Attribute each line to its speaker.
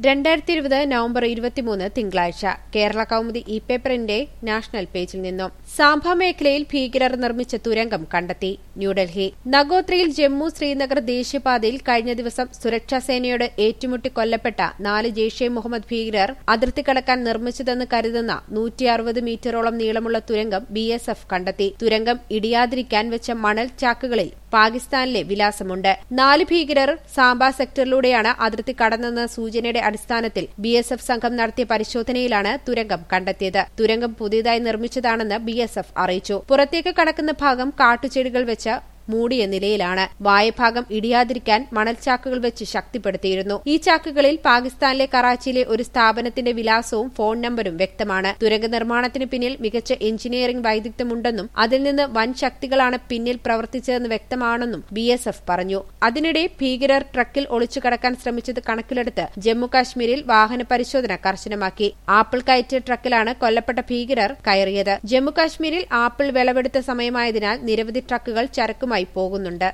Speaker 1: രണ്ടായിരത്തി ഇരുപത് നവംബർ ഇരുപത്തിമൂന്ന് തിങ്കളാഴ്ച കേരള കൌമുദി ഇ പേപ്പറിന്റെ നാഷണൽ പേജിൽ നിന്നും സാംബ മേഖലയിൽ ഭീകരർ നിർമ്മിച്ച തുരങ്കം കണ്ടെത്തി ന്യൂഡൽഹി നഗോത്രയിൽ ജമ്മു ശ്രീനഗർ ദേശീയപാതയിൽ കഴിഞ്ഞ ദിവസം സുരക്ഷാ സേനയോട് ഏറ്റുമുട്ടി കൊല്ലപ്പെട്ട നാല് ജെയ്ഷെ മുഹമ്മദ് ഭീകരർ അതിർത്തി കടക്കാൻ നിർമ്മിച്ചതെന്ന് കരുതുന്ന നൂറ്റി അറുപത് മീറ്ററോളം നീളമുള്ള തുരങ്കം ബി എസ് എഫ് കണ്ടെത്തി തുരങ്കം ഇടിയാതിരിക്കാൻ വെച്ച മണൽ ചാക്കുകളിൽ പാകിസ്ഥാനിലെ വിലാസമുണ്ട് നാല് ഭീകരർ സാംബ സെക്ടറിലൂടെയാണ് അതിർത്തി കടന്നെന്ന സൂചനയുടെ അടിസ്ഥാനത്തിൽ ബി എസ് എഫ് സംഘം നടത്തിയ പരിശോധനയിലാണ് തുരങ്കം കണ്ടെത്തിയത് തുരങ്കം പുതിയതായി നിർമ്മിച്ചതാണെന്ന് ബി എസ് എഫ് അറിയിച്ചു പുറത്തേക്ക് കടക്കുന്ന ഭാഗം കാട്ടുചെടികൾ വെച്ച് മൂടിയ നിലയിലാണ് വായഭാഗം ഇടിയാതിരിക്കാൻ മണൽച്ചാക്കുകൾ വെച്ച് ശക്തിപ്പെടുത്തിയിരുന്നു ഈ ചാക്കുകളിൽ പാകിസ്ഥാനിലെ കറാച്ചിയിലെ ഒരു സ്ഥാപനത്തിന്റെ വിലാസവും ഫോൺ നമ്പരും വ്യക്തമാണ് തുരങ്ക നിർമ്മാണത്തിന് പിന്നിൽ മികച്ച എഞ്ചിനീയറിംഗ് വൈദഗ്ധ്യമുണ്ടെന്നും അതിൽ നിന്ന് വൻ ശക്തികളാണ് പിന്നിൽ പ്രവർത്തിച്ചതെന്ന് വ്യക്തമാണെന്നും ബി എസ് എഫ് പറഞ്ഞു അതിനിടെ ഭീകരർ ട്രക്കിൽ ഒളിച്ചു കടക്കാൻ ശ്രമിച്ചത് കണക്കിലെടുത്ത് ജമ്മുകാശ്മീരിൽ വാഹന പരിശോധന കർശനമാക്കി ആപ്പിൾ കയറ്റിയ ട്രക്കിലാണ് കൊല്ലപ്പെട്ട ഭീകരർ കയറിയത് ജമ്മുകാശ്മീരിൽ ആപ്പിൾ വിളവെടുത്ത സമയമായതിനാൽ നിരവധി ട്രക്കുകൾ ചരക്കുമായി പോകുന്നുണ്ട്